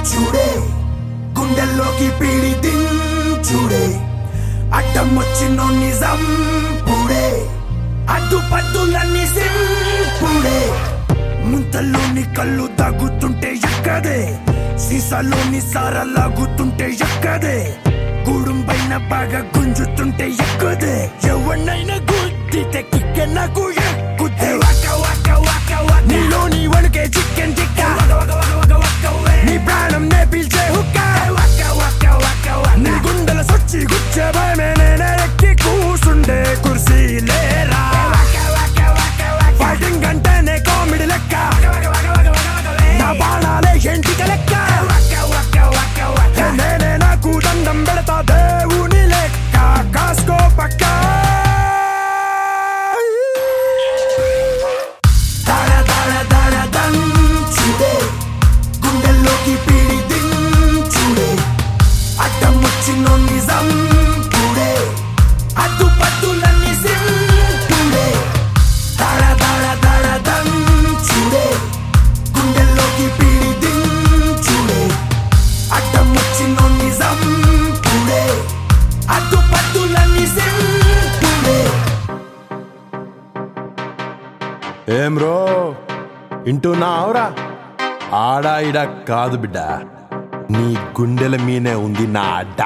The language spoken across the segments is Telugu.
చూడే గుండెల్లోకి పీడి దించుడే అడ్డం వచ్చిన నిజం పూడే అడ్డు పద్దులన్నీ సింపుడే ముంతల్లోని కళ్ళు తగ్గుతుంటే ఎక్కదే సీసాలోని సార లాగుతుంటే ఎక్కదే గూడుం పైన బాగా గుంజుతుంటే ఎక్కుదే ఎవరినైనా గుద్దితే కిక్క నాకు ఎక్కుతే నీలోని వణుకే చికెన్ టిక్క నీ ప్రాణం నే పీల్చే హుక్క నీ గుండెల సొచ్చి గుచ్చే భయమే నేనే ఎక్కి కూసుండే కుర్సీ లేరా ఫైటింగ్ అంటేనే కామెడీ లెక్క నా బాణాలే ఎంటిక లెక్క నేనే నాకు దండం పెడతా దేవుని లెక్క కాసుకో పక్క దడ దడ దడ దంచుడే గుండెల్లోకి పీడి దించుడే అడ్డం వచ్చిన నిజం పూడే అడ్డు పట్టులన్నీ సింపుడే దడ దడ దడ దంచుడే గుండెల్లోకి పీడి దించుడే అడ్డం వచ్చిన నిజం పూడే అడ్డు పట్టులన్నీ సింపుడే ఏం రో వింటున్నావురా ఆడా ఇడ కాదు బిడ్డ నీ గుండెల మీనే ఉంది నా అడ్డ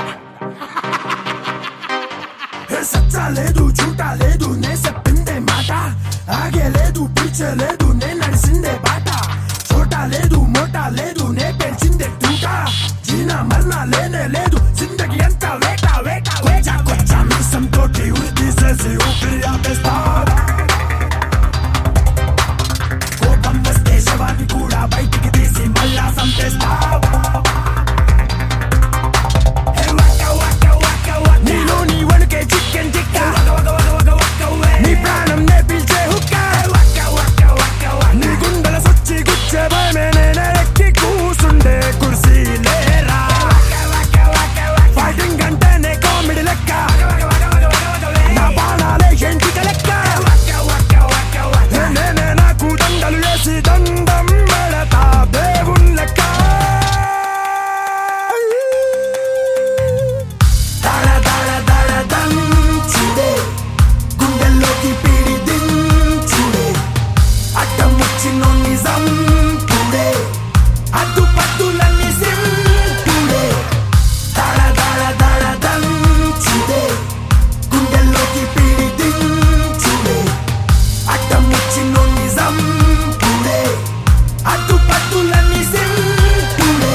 ఏ సచ్చా లేదు చూటా లేదు నే చెప్పిందే మాట ఆగే లేదు పీచే లేదు నే నడిసిందే బాట చోటా లేదు మోటా లేదు నే పెంచిందే తూట జీనా మరణా లేనే లేదు జిందగీ ఎంత వేట వేట వేట కొచ్చా మీసం తోటి ఉరి తీసేసి ఊపిరి ఆపేస్తా కోపం వస్తే శవాన్ని కూడా బయటికి తీసి మళ్ళా సంపేస్తా నీలో నీ వణుకే చికెన్ టిక్క నీ ప్రాణం నే పీల్చే హుక్క నీ గుండెల సొచ్చి గుచ్చే భయమే నేనే ఎక్కి కూసుండే కుర్సీ లేరా ఫైటింగ్ అంటేనే కామెడీ లెక్క నా బాణాలే ఎంటిక లెక్క నేనే నాకు దండలు వేసి దండం పెడతా దేవుని లెక్క దడ దడ దడ దంచుడే గుండెల్లోకి పీడి దించుడే అడ్డం వచ్చిన నిజం పూడే అడ్డు పట్టులన్నీ సింపుడే దడ దడ దడ దంచుడే గుండెల్లోకి పీడి దించుడే అడ్డం వచ్చిన నిజం పూడే అడ్డు పట్టులన్నీ సింపుడే